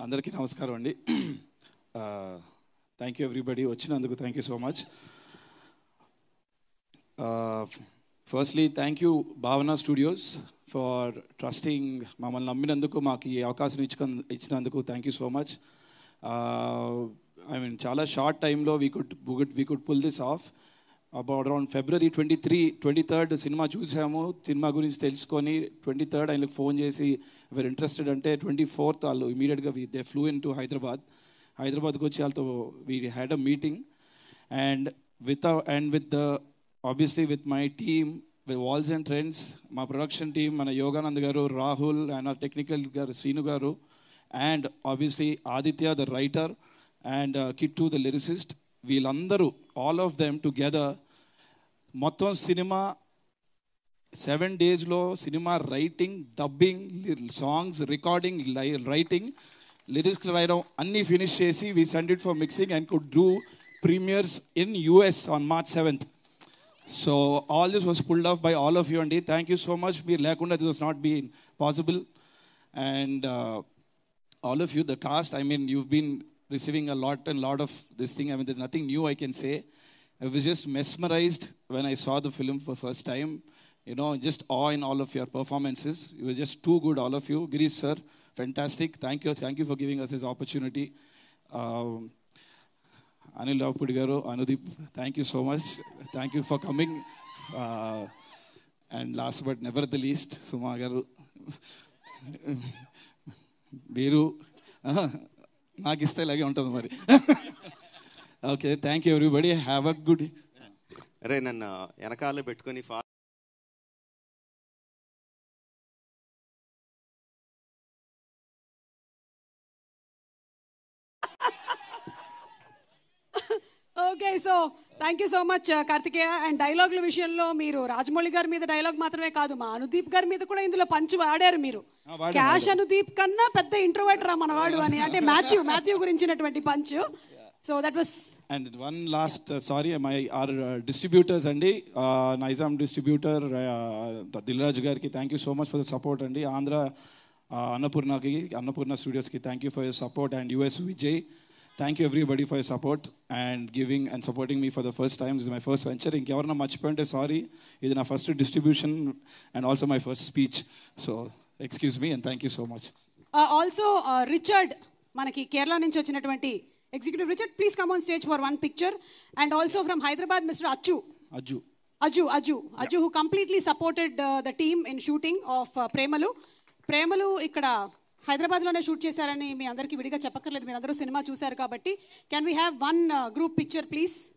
అందరికీ నమస్కారం అండి థ్యాంక్ యూ ఎవ్రీబడి వచ్చినందుకు thank you so much firstly thank you Bhavana studios for trusting మమ్మల్ని నమ్మినందుకు మాకు ఈ అవకాశం ఇచ్చుక ఇచ్చినందుకు thank you so much I mean చాలా షార్ట్ టైంలో we could we could pull this off about around February twenty three twenty third సినిమా చూసాము సినిమా గురించి తెలుసుకొని ట్వంటీ థర్డ్ ఆయనకు ఫోన్ చేసి ఎవరు ఇంట్రెస్టెడ్ అంటే ట్వంటీ ఫోర్త్ వాళ్ళు ఇమీడియట్గా they flew in to Hyderabad హైదరాబాద్కి వచ్చి వాళ్ళతో we had a meeting and with and with the obviously with my team with walls and trends మా ప్రొడక్షన్ టీమ్ మన యోగానంద్ గారు రాహుల్ అండ్ ఆ టెక్నికల్ గారు శ్రీను గారు and obviously Aditya the writer and Kittu the lyricist వీళ్ళందరూ ఆల్ ఆఫ్ దెమ్ టుగెదర్ మొత్తం సినిమా seven డేస్లో సినిమా writing dubbing songs recording writing lyrics రాయడం అన్నీ ఫినిష్ చేసి we send it for mixing and could do premieres in US on March seventh so all this was pulled off by all of you అండి thank you so much మీరు లేకుండా this was not been possible and all of you, the cast, I mean, you've been receiving a lot and lot of this thing. I mean, there's nothing new I can say. I was just mesmerized when I saw the film for first time. You know, just awe in all of your performances. You were just too good, all of you. Girish sir, fantastic. Thank you, thank you for giving us this opportunity. Um, Anil Raupudi garu, Anudeep, thank you so much. Thank you for coming. Uh, and last but never the least, Suma garu. మీరు ఆహా, నాకు ఇస్తే ఇలాగే ఉంటుంది మరి okay thank you everybody have a good అరే నన్ను వెనకాల పెట్టుకొని ఫా okay so thank you so much Karthikeya and డైలాగుల విషయంలో మీరు రాజమౌళి గారి మీద డైలాగ్ మాత్రమే కాదు మా అనుదీప్ గారి మీద కూడా ఇందులో పంచి వాడారు మీరు వాడాం, క్యాష్ అనుదీప్ కన్నా పెద్ద ఇంట్రోవర్ట్ రా మనవాడు అని అంటే మాథ్యూ మాథ్యూ గురించినటువంటి punch so that was and one last sorry my our distributors అండి నైజాం డిస్ట్రిబ్యూటర్ దిల్రాజు గారికి thank you so much for the support అండి ఆంధ్ర uh, అన్నపూర్ణకి అన్నపూర్ణ స్టూడియోస్కి thank you for your support and US Vijay thank you everybody for your support and giving and supporting me for the first time is my first venture ఇంకెవరన్నా మర్చిపోయింటే sorry ఇది నా first distribution and also my first speech so excuse me and thank you so much also Richard మనకి కేరళ నుంచి వచ్చినటువంటి executive Richard please come on stage for one picture and also from Hyderabad mister Achchu Ajju Aju, Aju, Aju, who completely supported uh, the team in shooting of uh, ప్రేమలు ప్రేమలు ఇక్కడ హైదరాబాద్లోనే shoot చేశారని మీ అందరికీ విడిగా చెప్పక్కర్లేదు మీరు అందరూ సినిమా చూశారు కాబట్టి can we have one group picture please